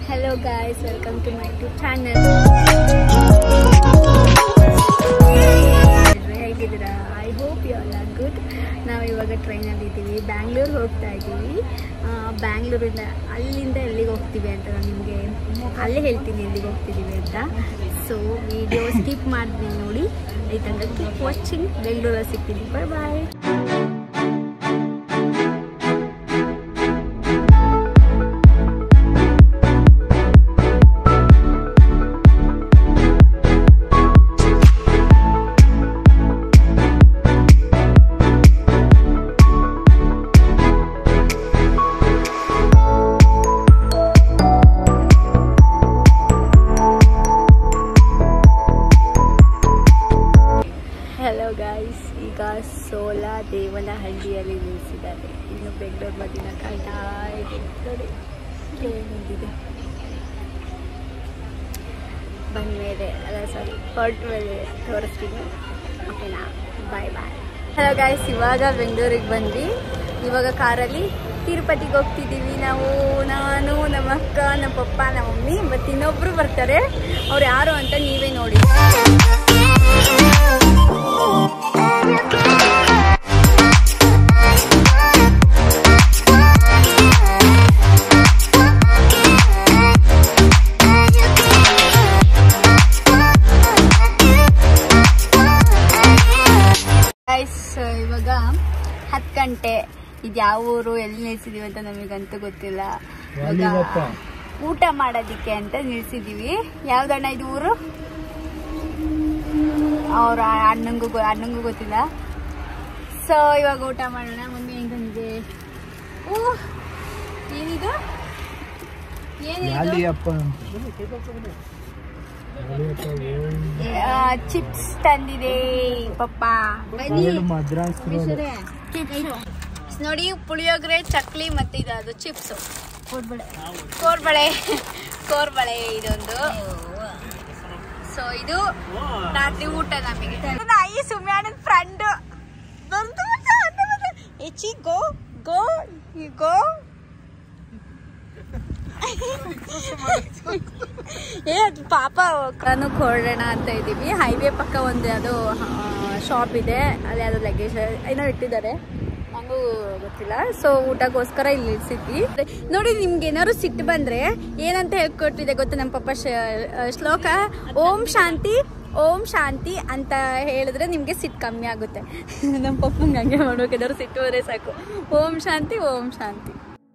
Hello guys welcome to my to channel ಹೇಗಿದ್ದೀರಾ I hope you all are good ನಾವು ಇವಾಗ ಟ್ರೈನಲ್ಲಿ ಇದ್ದೀವಿ ಬ್ಯಾಂಗ್ಳೂರ್ ಹೋಗ್ತಾ ಇದ್ದೀವಿ ಬ್ಯಾಂಗ್ಳೂರಿಂದ ಅಲ್ಲಿಂದ ಎಲ್ಲಿಗೆ ಹೋಗ್ತೀವಿ ಅಂತ ನಾನು ನಿಮಗೆ ಅಲ್ಲೇ ಹೇಳ್ತೀನಿ ಎಲ್ಲಿಗೆ ಹೋಗ್ತಿದ್ದೀವಿ ಅಂತ ಸೊ ವಿಡಿಯೋ ಸ್ಕಿಪ್ ಮಾಡಿದ್ವಿ ನೋಡಿ ಈ ತನಕ ಕೀಪ್ ವಾಚಿಂಗ್ ಬೆಂಗಳೂರಲ್ಲಿ ಸಿಗ್ತೀನಿ ಬಾಯ್ ಬಾಯ್ ಹಲೋ ಗಾಯ್ಸ್ ಈಗ ಸೋಲಾ ದೇವನಹಳ್ಳಿಯಲ್ಲಿ ನಿಲ್ಲಿಸಿದ್ದಾರೆ ಇನ್ನು ಬೆಂಗಳೂರು ಮದಿನ ಕಾಯ್ತಾ ಇದೆ ನೋಡಿ ಟ್ರೈನ್ ನಿಂತಿದೆ ಬಂದಮೇಲೆ ಅಲ್ಲ ಸಾರಿ ಹೊರಟ ಮೇಲೆ ತೋರಿಸ್ತೀನಿ ಓಕೆನಾ ಬಾಯ್ ಬಾಯ್ ಹಲೋ ಗಾಯ್ಸ್ ಇವಾಗ ಬೆಂಗಳೂರಿಗೆ ಬಂದ್ವಿ ಇವಾಗ ಕಾರಲ್ಲಿ ತಿರುಪತಿಗೆ ಹೋಗ್ತಿದ್ದೀವಿ ನಾವು ನಾನು ನಮ್ಮ ಅಕ್ಕ ನಮ್ಮ ಪಪ್ಪ ನಮ್ಮ ಮಮ್ಮಿ ಮತ್ತು ಇನ್ನೊಬ್ರು ಬರ್ತಾರೆ ಅವ್ರು ಯಾರು ಅಂತ ನೀವೇ ನೋಡಿ ಗೈಸ್ ಇವಾಗ ಹತ್ತು ಗಂಟೆ ಇದು ಯಾವ ಊರು ಎಲ್ಲಿ ನಿಲ್ಸಿದೀವಿ ಅಂತ ನಮಗಂತೂ ಗೊತ್ತಿಲ್ಲ ಇವಾಗ ಊಟ ಮಾಡೋದಿಕ್ಕೆ ಅಂತ ನಿಲ್ಸಿದೀವಿ ಯಾವ್ದಣ್ಣ ಇದು ಊರು ಅವ್ರ ಅಣ್ಣಂಗೂ ಗೊ- ಅಣ್ಣಂಗೂ ಗೊತ್ತಿಲ್ಲ ಸೊ ಇವಾಗ ಊಟ ಮಾಡೋಣ ಮಮ್ಮಿ ಹೆಂಗ್ ಬಂದಿದೆ ಓ ಏನಿದು ಏನಿದು ಚಿಪ್ಸ್ ತಂದಿದೆ ಪಪ್ಪ ಚಿಪ್ಸ್ ನೋಡಿ ಪುಳಿಯೋಗರೆ ಚಕ್ಲಿ ಮತ್ತೆ ಇದು ಅದು ಚಿಪ್ಸ್ ಕೋರ್ಬಳೆ ಕೋರ್ಬಳೆ ಇದೊಂದು ಸೊ ಇದು ರಾತ್ರಿ ಊಟ ನಮಗೆ ನಾಯಿ ಸುಮ್ಯಾನದ ಫ್ರೆಂಡ್ ಹೆಚ್ಚಿ ಗೋ ಗೋ ಗೋ ಏ ಅದು ಪಾಪ ನಾನು ಹೊರಡೋಣ ಅಂತ ಇದ್ದೀವಿ ಹೈವೇ ಪಕ್ಕ ಒಂದು ಯಾವುದೋ ಶಾಪ್ ಇದೆ ಅಲ್ಲಿ ಯಾವುದೋ ಲಗೇಜ್ ಏನೋ ಇಟ್ಟಿದ್ದಾರೆ ನಂಗೂ ಗೊತ್ತಿಲ್ಲ ಸೊ ಊಟಕ್ಕೋಸ್ಕರ ಇಲ್ಲಿ ನಿಲ್ಸಿದ್ವಿ ನೋಡಿ ನಿಮ್ಗೆ ಏನಾದ್ರು ಸಿಟ್ಟು ಬಂದ್ರೆ ಏನಂತ ಹೇಳ್ಕೊಟ್ಟಿದೆ ಗೊತ್ತಾ ನಮ್ಮ ಪಪ್ಪ ಶ- ಶ್ಲೋಕ ಓಂ ಶಾಂತಿ ಓಂ ಶಾಂತಿ ಅಂತ ಹೇಳಿದ್ರೆ ನಿಮಗೆ ಸಿಟ್ಟು ಕಮ್ಮಿ ಆಗುತ್ತೆ ನಮ್ಮ ಪಪ್ಪಂಗೆ ಹಂಗೆ ಮಾಡ್ಬೇಕು ಏನಾದ್ರು ಸಿಟ್ಟು ಹೋದ್ರೆ ಸಾಕು ಓಂ ಶಾಂತಿ ಓಂ ಶಾಂತಿ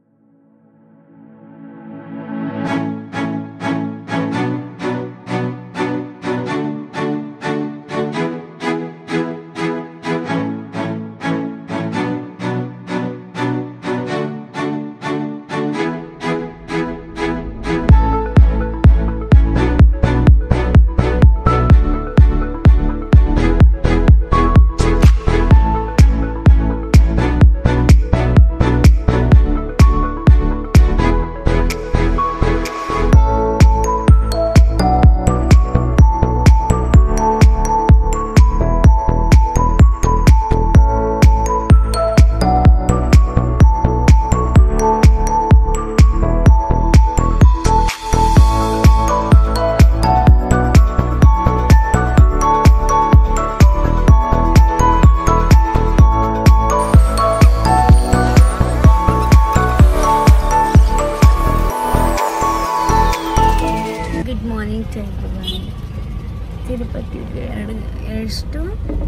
ಗುಡ್ ಮಾರ್ನಿಂಗ್ ಟು ಎವ್ರಿವನ್ ತಿರುಪತಿಗೆ ಎರಡು ಎಷ್ಟು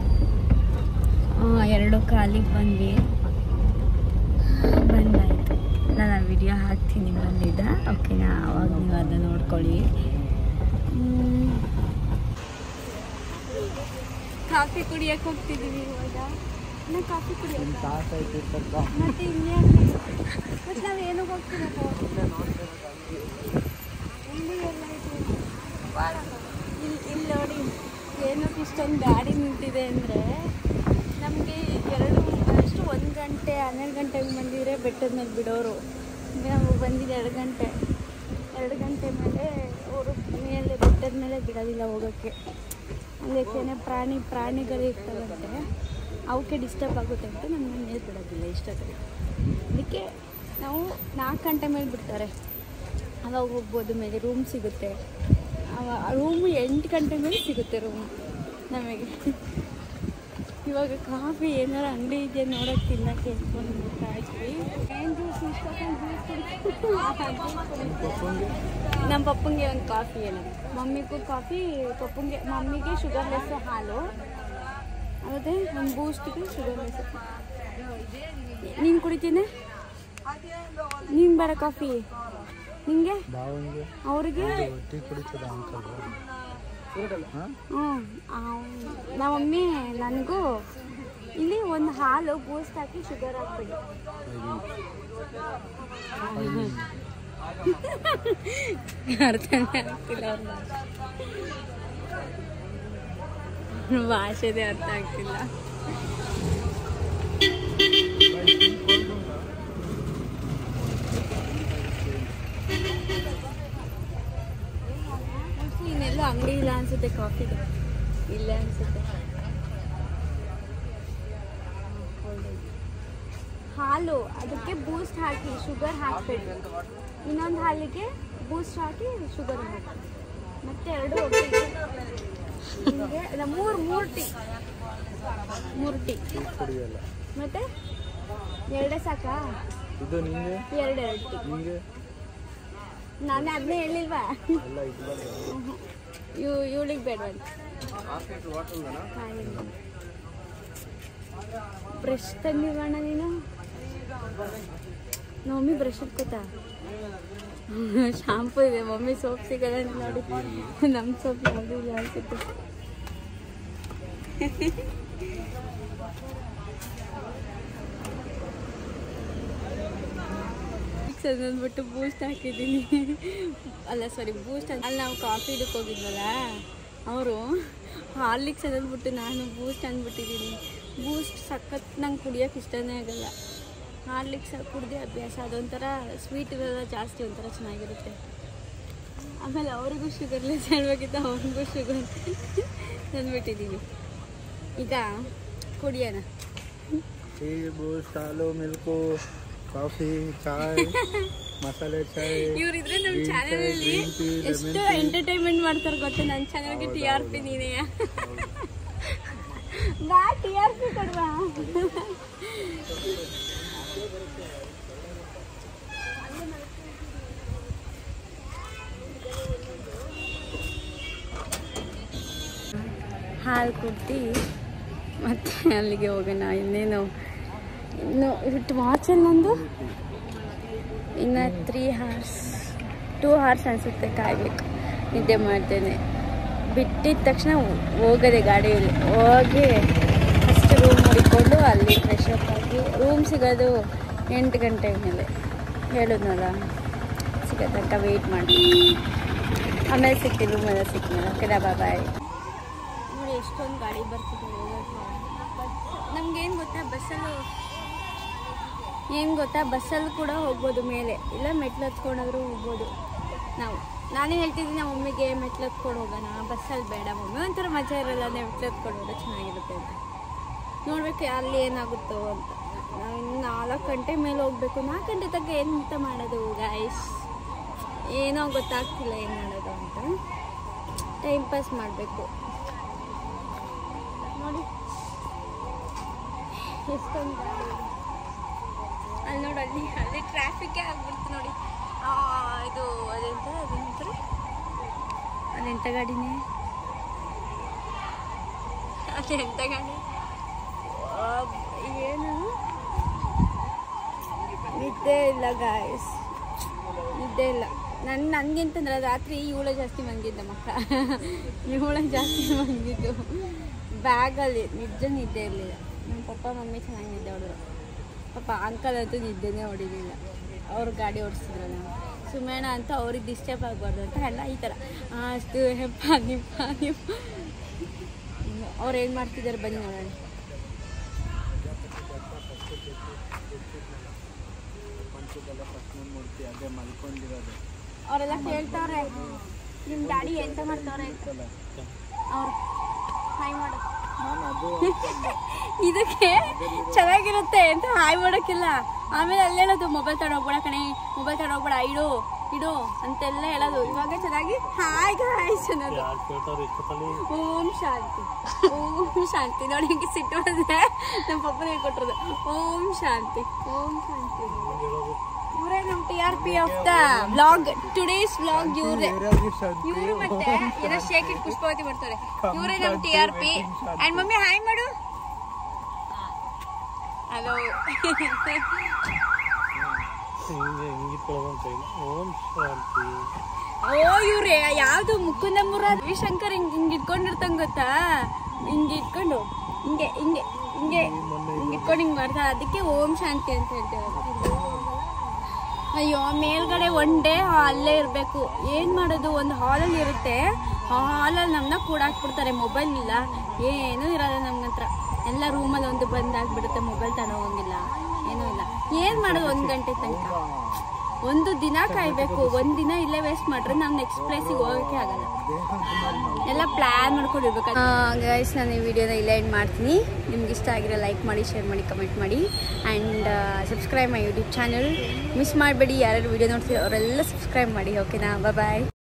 ಆ, ಎರಡು ಕಾಲಿಗೆ ಬಂದ್ವಿ ಬಂದಾಯ್ತು ನಾನು ಆ ವಿಡಿಯೋ ಹಾಕ್ತೀನಿ ಬಂದಿದ್ದ ಓಕೆನಾ ಅವಾಗ ನೀವು ಅದನ್ನ ನೋಡ್ಕೊಳ್ಳಿ ಹ್ಮ್. ಕಾಫಿ ಕುಡಿಯಕ್ಕೆ ಹೋಗ್ತಿದ್ದೀವಿ ಇವಾಗ ನಾ ಕಾಫಿ ಕುಡಿಯಕ್ಕೆ ಮತ್ತೆ ಇನ್ನೇನು ಮತ್ತೆ ನಾವು ಏನಕ್ಕೆ ಹೋಗ್ತಿರೋದು ಇಲ್ಲಿ ಎಲ್ಲ ಇದು ಇಲ್ಲಿ ಇಲ್ಲಿ ನೋಡಿ ಏನಕ್ಕೆ ಇಷ್ಟೊಂದು ಗಾಡಿ ನಿಂತಿದೆ ಅಂದರೆ ನಮಗೆ ಎರಡು ಅಷ್ಟು ಒಂದು ಗಂಟೆ ಹನ್ನೆರಡು ಗಂಟೆಗೆ ಬಂದಿದ್ರೆ ಬೆಟ್ಟದ ಮೇಲೆ ಬಿಡೋರು ನಾವು ಬಂದಿದ್ದು ಎರಡು ಗಂಟೆ ಎರಡು ಗಂಟೆ ಮೇಲೆ ಅವರು ಮೇಲೆ ಬೆಟ್ಟದ ಮೇಲೆ ಬಿಡೋದಿಲ್ಲ ಹೋಗೋಕ್ಕೆ ಅದಕ್ಕೇನೆ ಪ್ರಾಣಿ ಪ್ರಾಣಿಗಳು ಇರ್ತಾವಂತೆ ಅವಕ್ಕೆ ಡಿಸ್ಟರ್ಬ್ ಆಗುತ್ತೆ ಅಂತ ನಮ್ಮನ್ನ ಮೇಲೆ ಬಿಡೋದಿಲ್ಲ ಇಷ್ಟೊತ್ತಿಗೆ ಅದಕ್ಕೆ ನಾವು ನಾಲ್ಕು ಗಂಟೆ ಮೇಲೆ ಬಿಡ್ತಾರೆ ಅವಾಗ ಹೋಗ್ಬೋದು ಮೇಲೆ ರೂಮ್ ಸಿಗುತ್ತೆ ರೂಮ್ ಎಂಟು ಗಂಟೆ ಮೇಲೆ ಸಿಗುತ್ತೆ ರೂಮ್ ನಮಗೆ ಇವಾಗ ಕಾಫಿ ಏನಾರ ಅಂಗಡಿ ಇದೆಯಾ ನೋಡೋಕೆ ತಿನ್ನಕ್ಕೆ ಎತ್ಕೊಂಡು ಬರ್ತಾ ಇದ್ವಿ ಏನು ಜ್ಯೂಸ್ ನಮ್ಮ ಪಪ್ಪಂಗೆ ಒಂದು ಕಾಫಿ ಹೇಳಿ ಮಮ್ಮಿಗೂ ಕಾಫಿ ಪಪ್ಪಂಗೆ ಮಮ್ಮಿಗೆ ಶುಗರ್ಲೆಸ್ ಹಾಲು ಅದೇ ಒಂದು ಬೂಸ್ಟಿಗೆ ಶುಗರ್ಲೆಸ್ ನೀನು ಕುಡಿತೀನಿ ನೀನು ಬೇಡ ಕಾಫಿ ನಿಂಗೆ ಬಾವಂಗೆ ಅವ್ರಿಗೆ ಟೀ ಕುಡಿತದ ಅಂಕಲ್ ಹ್ಞೂ ನಮ್ಮ ಮಮ್ಮಿ ನನಗೂ ಇಲ್ಲಿ ಒಂದು ಹಾಲು ಬೂಸ್ಟ್ ಹಾಕಿ ಶುಗರ್ ಹಾಕ್ಬಿಡಿ ಅರ್ಥನೇ ಆಗ್ತಿಲ್ಲ ಅವ್ರ ಭಾಷೆದೇ ಅರ್ಥ ಆಗ್ತಿಲ್ಲ Mostly ಇನ್ನೆಲ್ಲೂ ಅಂಗಡಿ ಇಲ್ಲ ಅನ್ಸುತ್ತೆ ಕಾಫಿದು ಇಲ್ಲೇ ಅನ್ಸುತ್ತೆ ಹಾಲು ಅದಕ್ಕೆ ಬೂಸ್ಟ್ ಹಾಕಿ ಶುಗರ್ ಹಾಕ್ಬೇಡಿ ಇನ್ನೊಂದು ಹಾಲಿಗೆ ಬೂಸ್ಟ್ ಹಾಕಿ ಶುಗರ್ ಹಾಕಿ ಮತ್ತೆ ಎರಡು ಒಟ್ಟಿಗೆ ಹಿಂಗೆ ಅಲ್ಲ, ಮೂರು ಮೂರು ಟೀ ಮೂರು ಟೀ ಟೀ ಕುಡಿಯಲ್ಲ ಮತ್ತೆ ಎರಡೇ ಸಾಕಾ ಇದು ನಿಂಗೆ ಎರಡು ಎರಡು ಟೀ ನಿಂಗೆ ನಾನು ಅದನ್ನೇ ಹೇಳಿಲ್ವಾ ಎಲ್ಲ ಇದು ಇವ್ ಇವಳಿಗೆ ಬೇಡವಂತ ಬ್ರಷ್ ತಂದಿವಣ್ಣ ನೀನು ಮಮ್ಮಿ ಬ್ರಷ್ ಇಟ್ಕೋತಾ ಶಾಂಪು ಇದೆ ಮಮ್ಮಿ ಸೋಪ್ ಸಿಗಲ್ಲ ನೋಡಿ ನಮ್ಮ ಸೋಪ್ ಯಾವುದು ಇಲ್ಲ ಅನ್ಸುತ್ತೆ ಅಂದ್ಬಿಟ್ಟು ಬೂಸ್ಟ್ ಹಾಕಿದ್ದೀನಿ ಅಲ್ಲ ಸಾರಿ ಬೂಸ್ಟ್ ಅಲ್ಲಿ ನಾವು ಕಾಫಿ ಇದಕ್ಕೆ ಹೋಗಿದ್ವಲ್ಲ ಅವರು ಹಾರ್ಲಿಕ್ಸ್ ಅಂದ್ಬಿಟ್ಟು ನಾನು ಬೂಸ್ಟ್ ಅಂದ್ಬಿಟ್ಟಿದ್ದೀನಿ ಬೂಸ್ಟ್ ಸಖತ್ ನಂಗೆ ಕುಡಿಯೋಕೆ ಇಷ್ಟನೇ ಆಗಲ್ಲ ಹಾರ್ಲಿಕ್ಸ್ ಕುಡ್ದೆ ಅಭ್ಯಾಸ ಅದೊಂಥರ ಸ್ವೀಟ್ ಇರೋಲ್ಲ ಜಾಸ್ತಿ ಒಂಥರ ಚೆನ್ನಾಗಿರುತ್ತೆ ಆಮೇಲೆ ಅವ್ರಿಗೂ ಶುಗರ್ಲೆಸ್ ಹೇಳ್ಬೇಕಿತ್ತು ಅವ್ರಿಗೂ ಶುಗರ್ ತಂದ್ಬಿಟ್ಟಿದ್ದೀನಿ ಈಗ ಕುಡಿಯೋಣ ಟೀ ಬೂಸ್ಟ್ ಹಾಲು ಮಿಲ್ಕು ಕಾಫಿ ಚಾಯ್ ಮಸಾಲೆ ಚಾಯ್ ಇವರಿದ್ರೆ ನಮ್ಮ Green ಚಾನೆಲ್ tea, ಅಲ್ಲಿ green tea, lemon ಎಷ್ಟು tea. ಎಂಟರ್ಟೈನ್ಮೆಂಟ್ ಮಾಡ್ತಾರೆ ಗೊತ್ತಾ ನನ್ನ ಚಾನೆಲ್ಗೆ ಟಿ ಆರ್ ಪಿ ನೀನೇ ಬಾ ಟಿ ಆರ್ ಪಿ ಕೊಡ್ವಾ ಹಾಲು ಕುಡ್ದು ಮತ್ತೆ ಅಲ್ಲಿಗೆ ಹೋಗೋಣ ಇನ್ನೇನು ಇನ್ನು ಇಟ್ಟು ವಾಚಲ್ಲಿ ನಂದು ಇನ್ನು ತ್ರೀ ಹಾರ್ಸ್ ಟೂ ಹಾರ್ಸ್ ಅನಿಸುತ್ತೆ ಕಾಯಬೇಕು ನಿದ್ದೆ ಮಾಡ್ತೇನೆ ಬಿಟ್ಟಿದ ತಕ್ಷಣ ಹೋಗೋದೆ ಗಾಡಿಯಲ್ಲಿ ಹೋಗಿ ಫಸ್ಟ್ ರೂಮ್ ಹುಡ್ಕೊಂಡು ಅಲ್ಲಿ ಫ್ರೆಶ್ ಅಪ್ ಆಗಿ ರೂಮ್ ಸಿಗೋದು ಎಂಟು ಗಂಟೆ ಮೇಲೆ ಹೇಳಿದ್ನಲ್ಲ ಸಿಗೋ ತನಕ ವೆಯ್ಟ್ ಮಾಡಿ ಆಮೇಲೆ ಸಿಗ್ತೀನಿ ರೂಮೆಲ್ಲ ಸಿಗ್ತೀನಿ ಓಕೆ ಬಾಯ್ ನೋಡಿ ಎಷ್ಟೊಂದು ಗಾಡಿ ಬರ್ತಿದೆ ನಮ್ಗೇನು ಗೊತ್ತಾ ಬಸ್ಸಲ್ಲೂ ಏನು ಗೊತ್ತಾ ಬಸ್ಸಲ್ಲಿ ಕೂಡ ಹೋಗ್ಬೋದು ಮೇಲೆ ಇಲ್ಲ ಮೆಟ್ಲು ಹತ್ಕೊಂಡಾದ್ರೂ ಹೋಗ್ಬೋದು ನಾವು ನಾನೇ ಹೇಳ್ತಿದ್ದೀನಿ ನಮ್ಮ ಮಮ್ಮಿಗೆ ಮೆಟ್ಲು ಹತ್ಕೊಂಡು ಹೋಗೋಣ ಬಸ್ಸಲ್ಲಿ ಬೇಡ ಮಮ್ಮಿ ಒಂಥರ ಮಜಾ ಇರಲ್ಲ ಮೆಟ್ಲು ಹತ್ಕೊಂಡು ಹೋದ್ರೆ ಚೆನ್ನಾಗಿರುತ್ತೆ ಅಂತ ನೋಡ್ಬೇಕು ಅಲ್ಲಿ ಏನಾಗುತ್ತೋ ಅಂತ ನಾವು ಇನ್ನು ನಾಲ್ಕು ಗಂಟೆ ಮೇಲೆ ಹೋಗ್ಬೇಕು ನಾಲ್ಕು ಗಂಟೆ ತನಕ ಎಂತ ಮಾಡೋದು ಗಾಯ್ಸ್ ಏನೋ ಗೊತ್ತಾಗ್ತಿಲ್ಲ ಏನು ಮಾಡೋದು ಅಂತ ಟೈಮ್ ಪಾಸ್ ಮಾಡಬೇಕು ನೋಡಿ ಎಷ್ಟೊಂದು ಗಾಡಿ ಇದೆ. ಅಲ್ಲಿ ನೋಡಿ ಅಲ್ಲಿ ಅಲ್ಲಿ ಟ್ರಾಫಿಕ್ಕೇ ಆಗ್ಬಿಡ್ತು ನೋಡಿ ಆ, ಇದು ಅದೆಂತ ಅದೇನಂತಾರೆ ಅದೆಂತ ಗಾಡಿನೇ ಅದೆಂತ ಗಾಡಿ ಆ, ಏನು ನಿದ್ದೆ ಇಲ್ಲ ಗಾಯಸ್ ನಿದ್ದೆ ಇಲ್ಲ ನನ್ನ ನನಗೆಂತಂದ್ರೆ ರಾತ್ರಿ ಇವಳ ಜಾಸ್ತಿ ಮಲಗಿದ್ದ ಮಕ್ಕ ಇವಳ ಜಾಸ್ತಿ ಮಲಗಿದ್ದು ಬ್ಯಾಗಲ್ಲಿ ನಿಜ ನಿದ್ದೆ ಇರಲಿಲ್ಲ ನಮ್ಮ ಪಪ್ಪ ಮಮ್ಮಿ ಚೆನ್ನಾಗಿ ನಿದ್ದೆ ಹೊಡೆದ್ರು ಪಾಪ ಅಂಕಲ್ ಅಂತೂ ನಿದ್ದೆನೇ ಹೊಡಿಲಿಲ್ಲ ಅವ್ರು ಗಾಡಿ ಓಡಿಸಿದ್ರಲ್ಲ ಸುಮೇಣ ಅಂತ ಅವ್ರಿಗೆ ಡಿಸ್ಟರ್ಬ್ ಆಗಬಾರ್ದು ಅಂತ ಎಲ್ಲ ಈ ಥರ ಅಷ್ಟು ಹೆಪ್ಪ ನಿಪ್ಪ ನಿಪ್ಪ ಅವ್ರು ಏನು ಮಾಡ್ತಿದ್ದಾರೆ ಬನ್ನಿ ನೋಡೋಣ ಪಂಚದೆಲ್ಲ ಫಸ್ಟ್ ಮೂರ್ತಿ ಅದೇ ಮಲ್ಕೊಂಡಿರೋದು ಅವರೆಲ್ಲ ಕೇಳ್ತಾವ್ರೆ ನಿಮ್ಮ ಡ್ಯಾಡಿ ಎಂತ ಮಾಡ್ತಾವ್ರೆ ಅಂತ ಅವ್ರು ಹಾಯ್ ಮಾಡು ನಾನು ಅದು ಇದಕ್ಕೆ ಚೆನ್ನಾಗಿರುತ್ತೆ ಅಂತ ಹಾಯ್ ಮಾಡೋಕ್ಕಿಲ್ಲ ಆಮೇಲೆ ಅಲ್ಲಿ ಹೇಳೋದು ಮೊಬೈಲ್ ತಗೊಂಡೋಗ್ಬೇಡ ಕಣೆ ಮೊಬೈಲ್ ತಗೊಂಡೋಗ್ಬೇಡ ಇಡು ಇಡು ಅಂತೆಲ್ಲ ಹೇಳೋದು ಇವಾಗ ಚೆನ್ನಾಗಿ ಹಾಯ್ ಗಾಯ್ಸ್ ಅನ್ನೋದು ಯಾರು ಕೇಳ್ತಾವ್ರು ಇಷ್ಟಪಲ್ಲಿ ಓಂ ಶಾಂತಿ ಓಂ ಶಾಂತಿ ನೋಡಿ ಹಿಂಗೆ ಸಿಟ್ಟು ಬಂದ್ರೆ ನಮ್ಮ ಪಪ್ಪನ ಹೇಳ್ಕೊಟ್ರದು ಓಂ ಶಾಂತಿ ಓಂ ಶಾಂತಿ ಇವರೇ ನಮ್ಮ T R P of the blog today's blog ಇವ್ರೆ ಇವರು ಮತ್ತೆ ಏನೋ ಶೇಖ್ ಇಟ್ ಪುಷ್ಪಾವತಿ ಬರ್ತಾರೆ ಇವರೇ ನಮ್ಮ T R P and mummy hi ಮಾಡು ಹಲೋ ಹಿಂಗೆ ಹಿಂಗಿಟ್ಕೊಳ್ಬೇಕಂತ ಓಂ ಶಾಂತಿ ಓ ಇವ್ರೆ ಯಾವ್ದು ಮುಕುಂದ ಮುರಾದ್ ರವಿಶಂಕರ್ ಹಿಂಗ್ ಹಿಂಗ್ ಇಟ್ಕೊಂಡಿರ್ತಂಗ್ ಗೊತ್ತಾ ಹಿಂಗ್ ಇಟ್ಕೊಂಡು ಹಿಂಗೆ ಹಿಂಗೆ ಹಿಂಗೆ ಹಿಂಗ್ ಇಟ್ಕೊಂಡು ಹಿಂಗ್ ಮಾಡ್ತಾ ಅದಕ್ಕೆ ಓಂ ಶಾಂತಿ ಅಂತ ಹೇಳ್ತೇವೆ ಅಯ್ಯೋ ಮೇಲ್ಗಡೆ ಒನ್ ಡೇ ಅಲ್ಲೇ ಇರಬೇಕು ಏನು ಮಾಡೋದು ಒಂದು ಹಾಲಲ್ಲಿ ಇರುತ್ತೆ ಆ ಹಾಲಲ್ಲಿ ನಮ್ಮನ್ನ ಕೂಡಾಕ್ಬಿಡ್ತಾರೆ ಮೊಬೈಲ್ ಇಲ್ಲ ಏನೂ ಇರಲ್ಲ ನಮ್ಗೆ ಹತ್ರ ಎಲ್ಲ ರೂಮಲ್ಲಿ ಒಂದು ಬಂದಾಗ್ಬಿಡುತ್ತೆ ಮೊಬೈಲ್ ತಗೊಂಗಿಲ್ಲ ಏನೂ ಇಲ್ಲ ಏನು ಮಾಡೋದು ಒಂದು ಗಂಟೆ ತನಕ ಒಂದು ದಿನ ಕಾಯ್ಬೇಕು ಒಂದು ದಿನ ಇಲ್ಲೇ ವೇಸ್ಟ್ ಮಾಡ್ರೆ ನಾವು ನೆಕ್ಸ್ಟ್ ಪ್ಲೇಸಿಗೆ ಹೋಗೋಕ್ಕೆ ಆಗಲ್ಲ ಎಲ್ಲ ಪ್ಲ್ಯಾನ್ ಮಾಡ್ಕೊಂಡಿರ್ಬೇಕು ಗೈಸ್ ನಾನು ಈ ವಿಡಿಯೋನ ಇಲ್ಲೇ ಎಂಡ್ ಮಾಡ್ತೀನಿ ನಿಮ್ಗೆ ಇಷ್ಟ ಆಗಿರೋ ಲೈಕ್ ಮಾಡಿ ಶೇರ್ ಮಾಡಿ ಕಮೆಂಟ್ ಮಾಡಿ and subscribe my YouTube channel miss ಮಾಡಬೇಡಿ ಯಾರ್ಯಾರು ವಿಡಿಯೋ ನೋಡ್ತೀವಿ ಅವರೆಲ್ಲ ಸಬ್ಸ್ಕ್ರೈಬ್ ಮಾಡಿ ಓಕೆನಾ ಬಾಯ್